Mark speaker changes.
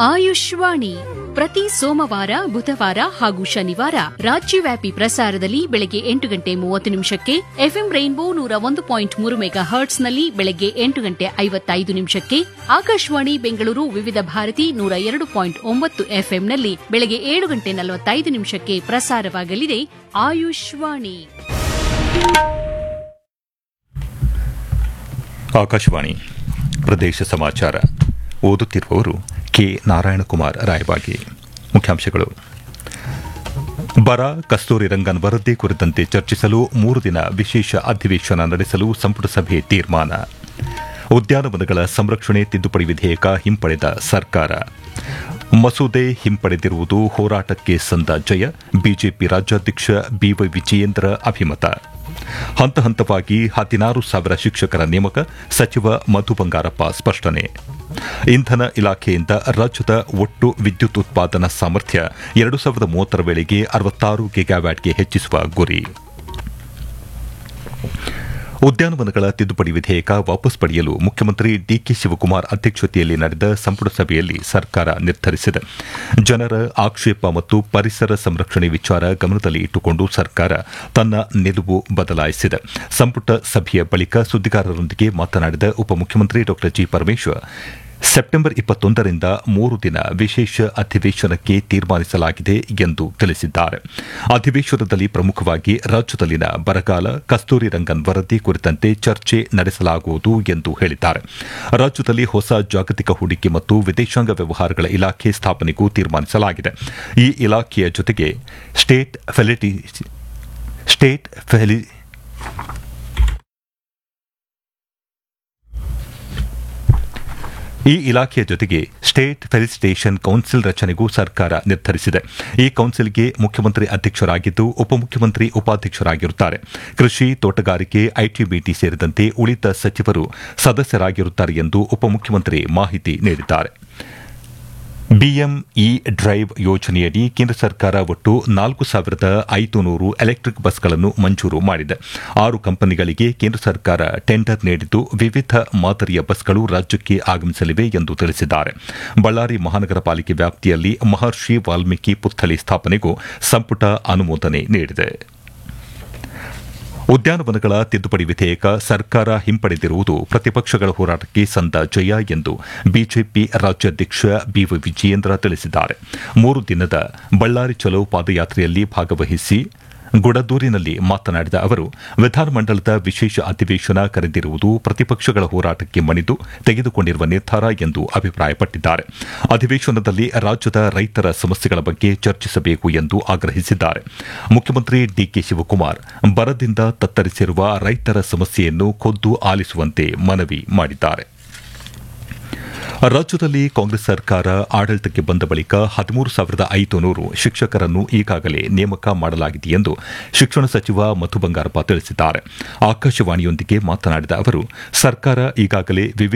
Speaker 1: ಆಯುಷ್ವಾಣಿ ಪ್ರತಿ ಸೋಮವಾರ ಬುಧವಾರ ಹಾಗೂ ಶನಿವಾರ ರಾಜ್ಯವ್ಯಾಪಿ ಪ್ರಸಾರದಲ್ಲಿ ಬೆಳಗ್ಗೆ ಎಂಟು ಗಂಟೆ ಮೂವತ್ತು ನಿಮಿಷಕ್ಕೆ ಎಫ್ಎಂ ರೈನ್ಬೋ ನೂರ ಒಂದು ಪಾಯಿಂಟ್ ಮೂರು ಮೆಗಾ ಹರ್ಟ್ಸ್ನಲ್ಲಿ ಬೆಳಗ್ಗೆ ಎಂಟು ಗಂಟೆ ಐವತ್ತೈದು ನಿಮಿಷಕ್ಕೆ ಆಕಾಶವಾಣಿ ಬೆಂಗಳೂರು ವಿವಿಧ ಭಾರತಿ ನೂರ ಎರಡು ಪಾಯಿಂಟ್ ಒಂಬತ್ತು ಎಫ್ಎಂನಲ್ಲಿ ಬೆಳಗ್ಗೆ ಏಳು ಗಂಟೆ ನಲವತ್ತೈದು ನಿಮಿಷಕ್ಕೆ ಪ್ರಸಾರವಾಗಲಿದೆ ಆಯುಷ್ವಾಣಿ
Speaker 2: ಆಕಾಶವಾಣಿ ಪ್ರದೇಶ ಸಮಾಚಾರ ಓದುತ್ತಿರುವವರು ಕೆ ನಾರಾಯಣಕುಮಾರ್ ರಾಯಬಾಗಿ ಮುಖ್ಯಾಂಶಗಳು ಬರ ಕಸ್ತೂರಿ ರಂಗನ್ ವರದಿ ಕುರಿತಂತೆ ಚರ್ಚಿಸಲು ಮೂರು ದಿನ ವಿಶೇಷ ಅಧಿವೇಶನ ನಡೆಸಲು ಸಂಪುಟ ಸಭೆ ತೀರ್ಮಾನ ಉದ್ಯಾನವನಗಳ ಸಂರಕ್ಷಣೆ ತಿದ್ದುಪಡಿ ವಿಧೇಯಕ ಹಿಂಪಡೆದ ಸರ್ಕಾರ ಮಸೂದೆ ಹಿಂಪಡೆದಿರುವುದು ಹೋರಾಟಕ್ಕೆ ಸಂದ ಜಯ ಬಿಜೆಪಿ ರಾಜ್ಯಾಧ್ಯಕ್ಷ ಬಿವೈ ವಿಜಯೇಂದ್ರ ಅಭಿಮತ ಹಂತ ಹಂತವಾಗಿ ಹದಿನಾರು ಸಾವಿರ ಶಿಕ್ಷಕರ ನೇಮಕ ಸಚಿವ ಮಧು ಬಂಗಾರಪ್ಪ ಸ್ಪಷ್ಟನೆ ಇಂಧನ ಇಲಾಖೆಯಿಂದ ರಾಜ್ಯದ ಒಟ್ಟು ವಿದ್ಯುತ್ ಉತ್ಪಾದನಾ ಸಾಮರ್ಥ್ಯ ಎರಡು ಸಾವಿರದ ಮೂವತ್ತರ ವೇಳೆಗೆ ಅರವತ್ತಾರು ಗಿಗಾವ್ಯಾಟ್ಗೆ ಹೆಚ್ಚಿಸುವ ಗುರಿ ಉದ್ಯಾನವನಗಳ ತಿದ್ದುಪಡಿ ವಿಧೇಯಕ ವಾಪಸ್ ಪಡೆಯಲು ಮುಖ್ಯಮಂತ್ರಿ ಡಿಕೆ ಶಿವಕುಮಾರ್ ಅಧ್ಯಕ್ಷತೆಯಲ್ಲಿ ನಡೆದ ಸಂಪುಟ ಸಭೆಯಲ್ಲಿ ಸರ್ಕಾರ ನಿರ್ಧರಿಸಿದೆ ಜನರ ಆಕ್ಷೇಪ ಮತ್ತು ಪರಿಸರ ಸಂರಕ್ಷಣೆ ವಿಚಾರ ಗಮನದಲ್ಲಿ ಇಟ್ಟುಕೊಂಡು ಸರ್ಕಾರ ತನ್ನ ನಿಲುವು ಬದಲಾಯಿಸಿದೆ ಸಂಪುಟ ಸಭೆಯ ಬಳಿಕ ಸುದ್ದಿಗಾರರೊಂದಿಗೆ ಮಾತನಾಡಿದ ಉಪಮುಖ್ಯಮಂತ್ರಿ ಡಾ ಜಿ ಪರಮೇಶ್ವರ್ ಸೆಪ್ಟೆಂಬರ್ ಇಪ್ಪತ್ತೊಂದರಿಂದ ಮೂರು ದಿನ ವಿಶೇಷ ಅಧಿವೇಶನಕ್ಕೆ ತೀರ್ಮಾನಿಸಲಾಗಿದೆ ಎಂದು ತಿಳಿಸಿದ್ದಾರೆ ಅಧಿವೇಶನದಲ್ಲಿ ಪ್ರಮುಖವಾಗಿ ರಾಜ್ಯದಲ್ಲಿನ ಬರಗಾಲ ಕಸ್ತೂರಿ ರಂಗನ್ ವರದಿ ಕುರಿತಂತೆ ಚರ್ಚೆ ನಡೆಸಲಾಗುವುದು ಎಂದು ಹೇಳಿದ್ದಾರೆ ರಾಜ್ಯದಲ್ಲಿ ಹೊಸ ಜಾಗತಿಕ ಹೂಡಿಕೆ ಮತ್ತು ವಿದೇಶಾಂಗ ವ್ಯವಹಾರಗಳ ಇಲಾಖೆ ಸ್ಥಾಪನೆಗೂ ತೀರ್ಮಾನಿಸಲಾಗಿದೆ ಈ ಇಲಾಖೆಯ ಜೊತೆಗೆ ಸ್ಟೇಟ್ ಫೆಲಿಟಿ ಸ್ಟೇಟ್ ಫೆಲಿ ಈ ಇಲಾಖೆಯ ಜೊತೆಗೆ ಸ್ಟೇಟ್ ಫೆಲಿಸಿಟೇಷನ್ ಕೌನ್ಸಿಲ್ ರಚನೆಗೂ ಸರ್ಕಾರ ನಿರ್ಧರಿಸಿದೆ ಈ ಕೌನ್ಸಿಲ್ಗೆ ಮುಖ್ಯಮಂತ್ರಿ ಅಧ್ಯಕ್ಷರಾಗಿದ್ದು ಉಪಮುಖ್ಯಮಂತ್ರಿ ಉಪಾಧ್ಯಕ್ಷರಾಗಿರುತ್ತಾರೆ ಕೃಷಿ ತೋಟಗಾರಿಕೆ ಐಟಿಬಿಟಿ ಸೇರಿದಂತೆ ಉಳಿದ ಸಚಿವರು ಸದಸ್ಯರಾಗಿರುತ್ತಾರೆ ಎಂದು ಉಪಮುಖ್ಯಮಂತ್ರಿ ಮಾಹಿತಿ ನೀಡಿದ್ದಾರೆ ಬಿಎಂಇ ಡ್ರೈವ್ ಯೋಜನೆಯಡಿ ಕೇಂದ್ರ ಸರ್ಕಾರ ಒಟ್ಟು ನಾಲ್ಕು ಸಾವಿರದ ಐದು ನೂರು ಎಲೆಕ್ಟ್ರಿಕ್ ಬಸ್ಗಳನ್ನು ಮಂಜೂರು ಮಾಡಿದೆ ಆರು ಕಂಪನಿಗಳಿಗೆ ಕೇಂದ್ರ ಸರ್ಕಾರ ಟೆಂಡರ್ ನೀಡಿದ್ದು ವಿವಿಧ ಮಾದರಿಯ ಬಸ್ಗಳು ರಾಜ್ಯಕ್ಕೆ ಆಗಮಿಸಲಿವೆ ಎಂದು ತಿಳಿಸಿದ್ದಾರೆ ಬಳ್ಳಾರಿ ಮಹಾನಗರ ಪಾಲಿಕೆ ವ್ಯಾಪ್ತಿಯಲ್ಲಿ ಮಹರ್ಷಿ ವಾಲ್ಮೀಕಿ ಪುತ್ಥಳಿ ಸ್ಥಾಪನೆಗೂ ಸಂಪುಟ ಅನುಮೋದನೆ ನೀಡಿದೆ ಉದ್ಯಾನವನಗಳ ತಿದ್ದುಪಡಿ ವಿಧೇಯಕ ಸರ್ಕಾರ ಹಿಂಪಡೆದಿರುವುದು ಪ್ರತಿಪಕ್ಷಗಳ ಹೋರಾಟಕ್ಕೆ ಸಂದ ಜಯ ಎಂದು ಬಿಜೆಪಿ ರಾಜ್ಯಾಧ್ಯಕ್ಷ ಬಿವೈ ವಿಜಯೇಂದ್ರ ತಿಳಿಸಿದ್ದಾರೆ ಮೂರು ದಿನದ ಬಳ್ಳಾರಿ ಚಲೋ ಪಾದಯಾತ್ರೆಯಲ್ಲಿ ಭಾಗವಹಿಸಿ ಗುಡದೂರಿನಲ್ಲಿ ಮಾತನಾಡಿದ ಅವರು ವಿಧಾನಮಂಡಲದ ವಿಶೇಷ ಅಧಿವೇಶನ ಕರೆದಿರುವುದು ಪ್ರತಿಪಕ್ಷಗಳ ಹೋರಾಟಕ್ಕೆ ಮಣಿದು ತೆಗೆದುಕೊಂಡಿರುವ ನಿರ್ಧಾರ ಎಂದು ಅಭಿಪ್ರಾಯಪಟ್ಟಿದ್ದಾರೆ ಅಧಿವೇಶನದಲ್ಲಿ ರಾಜ್ಯದ ರೈತರ ಸಮಸ್ಯೆಗಳ ಬಗ್ಗೆ ಚರ್ಚಿಸಬೇಕು ಎಂದು ಆಗ್ರಹಿಸಿದ್ದಾರೆ ಮುಖ್ಯಮಂತ್ರಿ ಡಿಕೆ ಶಿವಕುಮಾರ್ ಬರದಿಂದ ತತ್ತರಿಸಿರುವ ರೈತರ ಸಮಸ್ಯೆಯನ್ನು ಖುದ್ದು ಆಲಿಸುವಂತೆ ಮನವಿ ಮಾಡಿದ್ದಾರೆ ರಾಜ್ಯದಲ್ಲಿ ಕಾಂಗ್ರೆಸ್ ಸರ್ಕಾರ ಆಡಳಿತಕ್ಕೆ ಬಂದ ಬಳಿಕ ಹದಿಮೂರು ಸಾವಿರದ ಐದು ನೂರು ಶಿಕ್ಷಕರನ್ನು ಈಗಾಗಲೇ ನೇಮಕ ಮಾಡಲಾಗಿದೆ ಎಂದು ಶಿಕ್ಷಣ ಸಚಿವ ಮಧು ಬಂಗಾರಪ್ಪ ತಿಳಿಸಿದ್ದಾರೆ ಆಕಾಶವಾಣಿಯೊಂದಿಗೆ ಮಾತನಾಡಿದ ಅವರು ಸರ್ಕಾರ ಈಗಾಗಲೇ ವಿವಿಧ